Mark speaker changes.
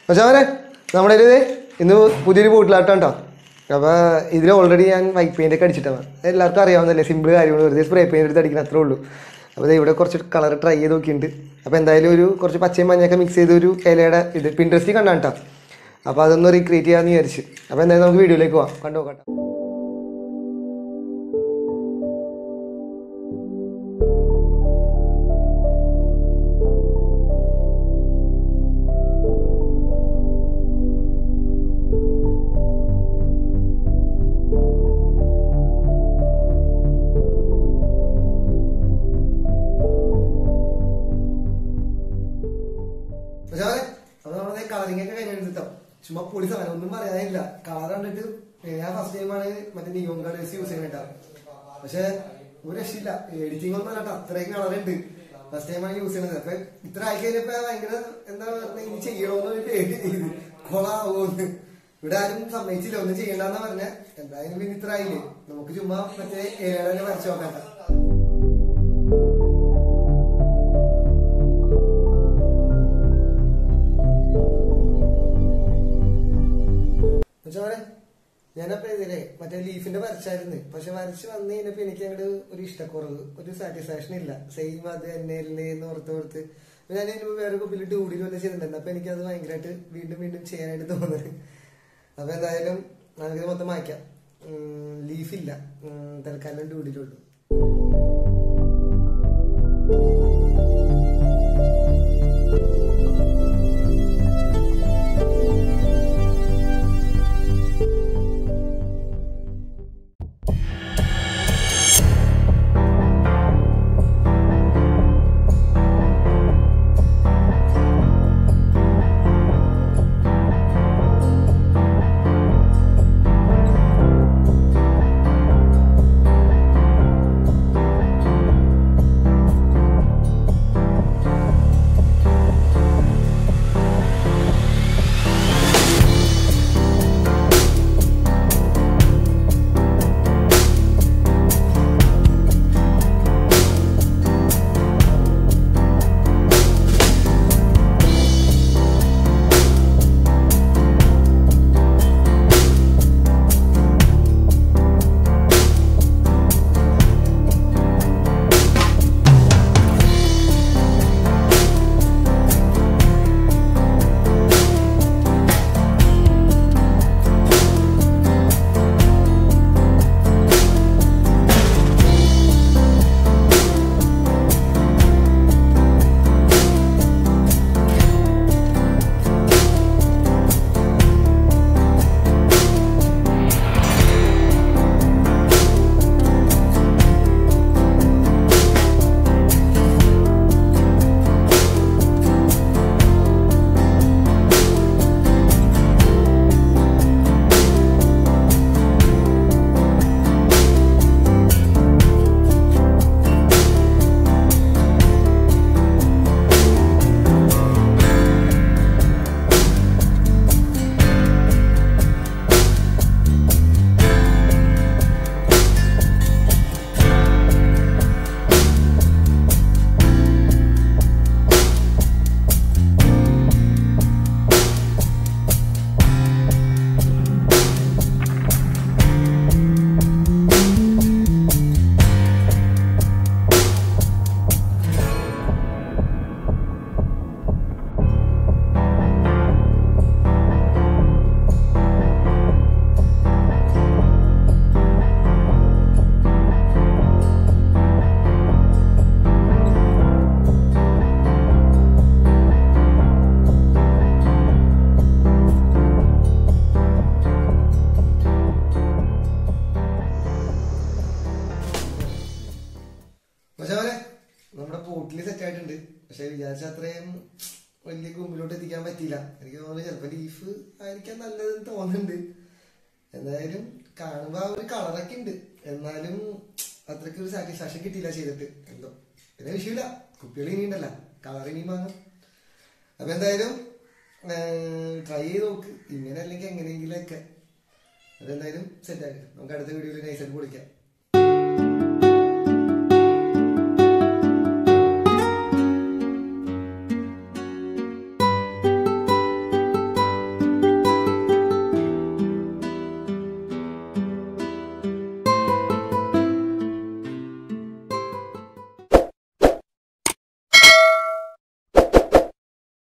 Speaker 1: പക്ഷേ അവരെ നമ്മുടെ ഇത് ഇന്ന് പുതിയൊരു ബോട്ടിലാട്ടം കേട്ടോ അപ്പോൾ ഇതിൽ ഓൾറെഡി ഞാൻ വൈറ്റ് പെയിൻ്റ് ഒക്കെ അടിച്ചിട്ടാണ് എല്ലാവർക്കും അറിയാവുന്നല്ലേ സിമ്പിൾ കാര്യങ്ങൾ വെറുതെ സ്പ്രേ പെയിൻ്റ് എടുത്ത് അടിക്കുന്ന അത്രേ ഉള്ളൂ അപ്പോൾ ദേ ഇവിടെ കുറച്ച് കളർ ട്രൈ ചെയ്ത് നോക്കിയിട്ടുണ്ട് അപ്പോൾ എന്തായാലും ഒരു കുറച്ച് പച്ചയും മഞ്ഞയൊക്കെ മിക്സ് ചെയ്ത ഒരു ഇലയുടെ ഇത് പിൻട്രസ്റ്റിൽ കണ്ടാണ് കേട്ടോ അപ്പോൾ അതൊന്ന് റീക്രിയേറ്റ് ചെയ്യാമെന്ന് വിചാരിച്ച് അപ്പോൾ എന്തായാലും നമുക്ക് വീഡിയോയിലേക്ക് പോവാം കണ്ടു നോക്കാം പക്ഷേ അപ്പോൾ നമ്മളെ കളറിംഗ് ഒക്കെ കഴിഞ്ഞെടുത്തോ ചുമ്മാ പൊളി സാധനം ഒന്നും പറയാനില്ല കളർ കണ്ടിട്ട് ഞാൻ ഫസ്റ്റ് ടൈമാണ് മറ്റേ നിയോൺ കളേഴ്സ് യൂസ് ചെയ്യുന്നത് പക്ഷെ ഒരു രക്ഷയില്ല എഡിറ്റിംഗ് ഒന്നും അല്ലാട്ടോ അത്രയും കളർ ഉണ്ട് ഫസ്റ്റ് ടൈമാണ് യൂസ് ചെയ്യുന്നത് അപ്പൊ ഇത്ര ആയി കഴിഞ്ഞപ്പോ ഭയങ്കര എന്താ പറഞ്ഞ ഇനി ചെയ്യണോന്ന് ഒരു പേടി ചെയ്ത് കൊളാവോന്ന് ഇവിടെ ആരും സമ്മതിച്ചില്ല ഒന്നും ചെയ്യണ്ടെന്നാ പറഞ്ഞ എന്തായാലും പിന്നെ ഇത്ര ആയില്ലേ നമുക്ക് ചുമ്മാ മറ്റേ ഏഴാടെ വരച്ചു നോക്കാം എന്നുവെച്ചാ ഞാനപ്പോ ഇതിലെ മറ്റേ ലീഫിന്റെ വരച്ചായിരുന്നു പക്ഷെ വരച്ച് വന്നു കഴിഞ്ഞപ്പോ എനിക്ക് അങ്ങോട്ട് ഒരു ഇഷ്ടക്കുറവ് ഒരു സാറ്റിസ്ഫാക്ഷൻ ഇല്ല സെയിം അത് തന്നെ അല്ലേ എന്ന് ഓർത്ത് ഓർത്ത് അപ്പൊ ഞാൻ ഇതിന് മുമ്പ് വേറെ കുപ്പിയിൽ ഡൂഡിൽ വല്ല ചെയ്തിട്ടുണ്ടായിരുന്നു അപ്പൊ എനിക്കത് ഭയങ്കരമായിട്ട് വീണ്ടും വീണ്ടും ചെയ്യാനായിട്ട് തോന്നുന്നത് അപ്പൊ എന്തായാലും നമുക്കിത് മൊത്തം മായ്ക്കാം ലീഫില്ല തൽക്കാലം ഡൂഡിലുള്ളൂ പക്ഷെ അവരെ നമ്മുടെ പോട്ടിൽ സെറ്റ് ആയിട്ടുണ്ട് പക്ഷെ വിചാരിച്ച അത്രയും വലിയ ഗുമ്പിലോട്ട് എത്തിക്കാൻ പറ്റിയില്ല എനിക്ക് തോന്നുന്നു ചിലപ്പോ ലീഫ് ആയിരിക്കാൻ നല്ലതെന്ന് തോന്നുന്നുണ്ട് എന്തായാലും കാണുമ്പോ ആ ഒരു കളറൊക്കെ ഉണ്ട് എന്നാലും അത്രയ്ക്ക് ഒരു സാറ്റിസ്ഫാക്ഷൻ കിട്ടിയില്ല ചെയ്തിട്ട് എന്തോ പിന്നെ വിഷയമില്ല കുപ്പികൾ ഇനിയുണ്ടല്ല കളർ ഇനിയും വാങ്ങാം അപ്പൊ എന്തായാലും ട്രൈ ചെയ്ത് നോക്ക് ഇങ്ങനെ അല്ലെങ്കിൽ എങ്ങനെയെങ്കിലൊക്കെ അതെന്തായാലും സെറ്റ് ആക്കി നമുക്ക് അടുത്ത വീഡിയോയിൽ നൈസായിട്ട് പൊളിക്കാം